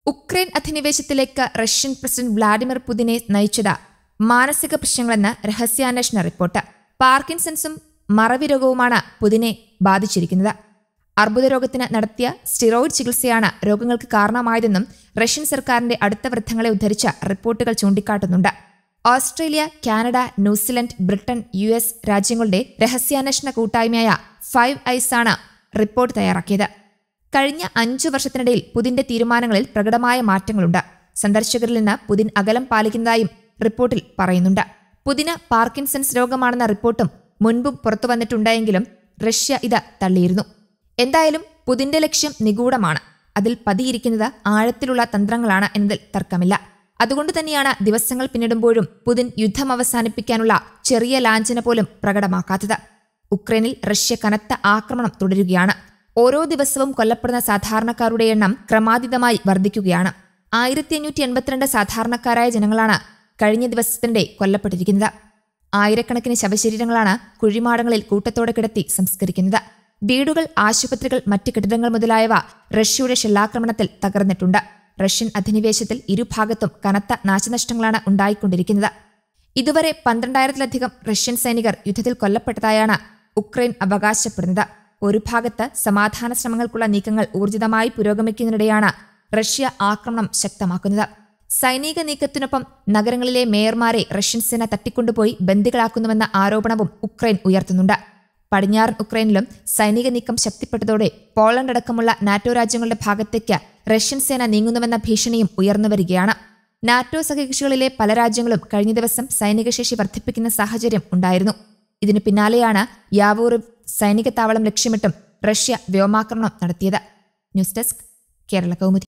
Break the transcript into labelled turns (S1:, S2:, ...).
S1: Ukraine അധിനിവേശത്തിലേക്ക് Russian president Vladimir പുതിനെ നയിച്ചത് മാനസിക പ്രശ്നങ്ങളെന്ന് രഹസ്യാന്വേഷണ റിപ്പോർട്ട് പാർക്കിൻസൺസും മറവി രോഗവുമാണ് പുതിനെ ബാധിച്ചിരിക്കുന്നത് അർബുദ രോഗത്തിന് നടത്തിയ സ്റ്റിറോയിഡ് ചികിത്സയാണ് രോഗങ്ങൾക്ക് കാരണമായതെന്നും റഷ്യൻ സർക്കാരിന്റെ അടുത്ത വൃത്തങ്ങളെ ഉദ്ധരിച്ച റിപ്പോർട്ടുകൾ ചൂണ്ടിക്കാട്ടുന്നുണ്ട് Australia Canada New Zealand Britain U S രാജ്യങ്ങളുടെ രഹസ്യാന്വേഷണ കൂട്ടായ്മയായ ഫൈവ് ഐസ് ആണ് റിപ്പോർട്ട് തയ്യാറാക്കിയത് കഴിഞ്ഞ അഞ്ചു വർഷത്തിനിടയിൽ പുതിന്റെ തീരുമാനങ്ങളിൽ പ്രകടമായ മാറ്റങ്ങളുണ്ട് സന്ദർശകരിൽ നിന്ന് പുതിൻ അകലം പാലിക്കുന്നതായും റിപ്പോർട്ടിൽ പറയുന്നുണ്ട് പുതിന് പാർക്കിൻസൺസ് രോഗമാണെന്ന റിപ്പോർട്ടും മുൻപും പുറത്തു വന്നിട്ടുണ്ടെങ്കിലും റഷ്യ ഇത് തള്ളിയിരുന്നു എന്തായാലും പുതിന്റെ ലക്ഷ്യം നിഗൂഢമാണ് അതിൽ പതിയിരിക്കുന്നത് ആഴത്തിലുള്ള തന്ത്രങ്ങളാണ് എന്നതിൽ തർക്കമില്ല അതുകൊണ്ട് തന്നെയാണ് ദിവസങ്ങൾ പിന്നിടുമ്പോഴും പുതിൻ യുദ്ധം അവസാനിപ്പിക്കാനുള്ള ചെറിയ ലാഞ്ചന പോലും പ്രകടമാക്കാത്തത് ഉക്രൈനിൽ റഷ്യ കനത്ത ആക്രമണം തുടരുകയാണ് ഓരോ ദിവസവും കൊല്ലപ്പെടുന്ന സാധാരണക്കാരുടെ എണ്ണം ക്രമാതീതമായി വർദ്ധിക്കുകയാണ് ആയിരത്തി അഞ്ഞൂറ്റി എൺപത്തിരണ്ട് സാധാരണക്കാരായ ജനങ്ങളാണ് കഴിഞ്ഞ ദിവസത്തിനിടെ കൊല്ലപ്പെട്ടിരിക്കുന്നത് ആയിരക്കണക്കിന് ശവശരീരങ്ങളാണ് കുഴിമാടങ്ങളിൽ കൂട്ടത്തോടെ കിടത്തി സംസ്കരിക്കുന്നത് വീടുകൾ ആശുപത്രികൾ മറ്റ് കെട്ടിടങ്ങൾ മുതലായവ റഷ്യയുടെ ഷെല്ലാക്രമണത്തിൽ തകർന്നിട്ടുണ്ട് റഷ്യൻ അധിനിവേശത്തിൽ ഇരുഭാഗത്തും കനത്ത നാശനഷ്ടങ്ങളാണ് ഉണ്ടായിക്കൊണ്ടിരിക്കുന്നത് ഇതുവരെ പന്ത്രണ്ടായിരത്തിലധികം റഷ്യൻ സൈനികർ യുദ്ധത്തിൽ കൊല്ലപ്പെട്ടതായാണ് ഉക്രൈൻ അവകാശപ്പെടുന്നത് ഒരു ഭാഗത്ത് സമാധാന ശ്രമങ്ങൾക്കുള്ള നീക്കങ്ങൾ ഊർജിതമായി പുരോഗമിക്കുന്നതിനിടെയാണ് റഷ്യ ആക്രമണം ശക്തമാക്കുന്നത് സൈനിക നീക്കത്തിനൊപ്പം നഗരങ്ങളിലെ മേയർമാരെ റഷ്യൻ സേന തട്ടിക്കൊണ്ടുപോയി ബന്ദികളാക്കുന്നുവെന്ന ആരോപണവും ഉക്രൈൻ ഉയർത്തുന്നുണ്ട് പടിഞ്ഞാറൻ ഉക്രൈനിലും സൈനിക നീക്കം ശക്തിപ്പെട്ടതോടെ പോളണ്ട് അടക്കമുള്ള നാറ്റോ രാജ്യങ്ങളുടെ ഭാഗത്തേക്ക് റഷ്യൻ സേന നീങ്ങുന്നുവെന്ന ഭീഷണിയും ഉയർന്നുവരികയാണ് നാറ്റോ സഖ്യകക്ഷികളിലെ പല രാജ്യങ്ങളും കഴിഞ്ഞ ദിവസം സൈനിക ശേഷി വർദ്ധിപ്പിക്കുന്ന സാഹചര്യം ഉണ്ടായിരുന്നു ഇതിനു പിന്നാലെയാണ് യാവൂർ സൈനിക താവളം ലക്ഷ്യമിട്ടും റഷ്യ വ്യോമാക്രമണം നടത്തിയത് ന്യൂസ് ഡെസ്ക് കേരള കൗമുദി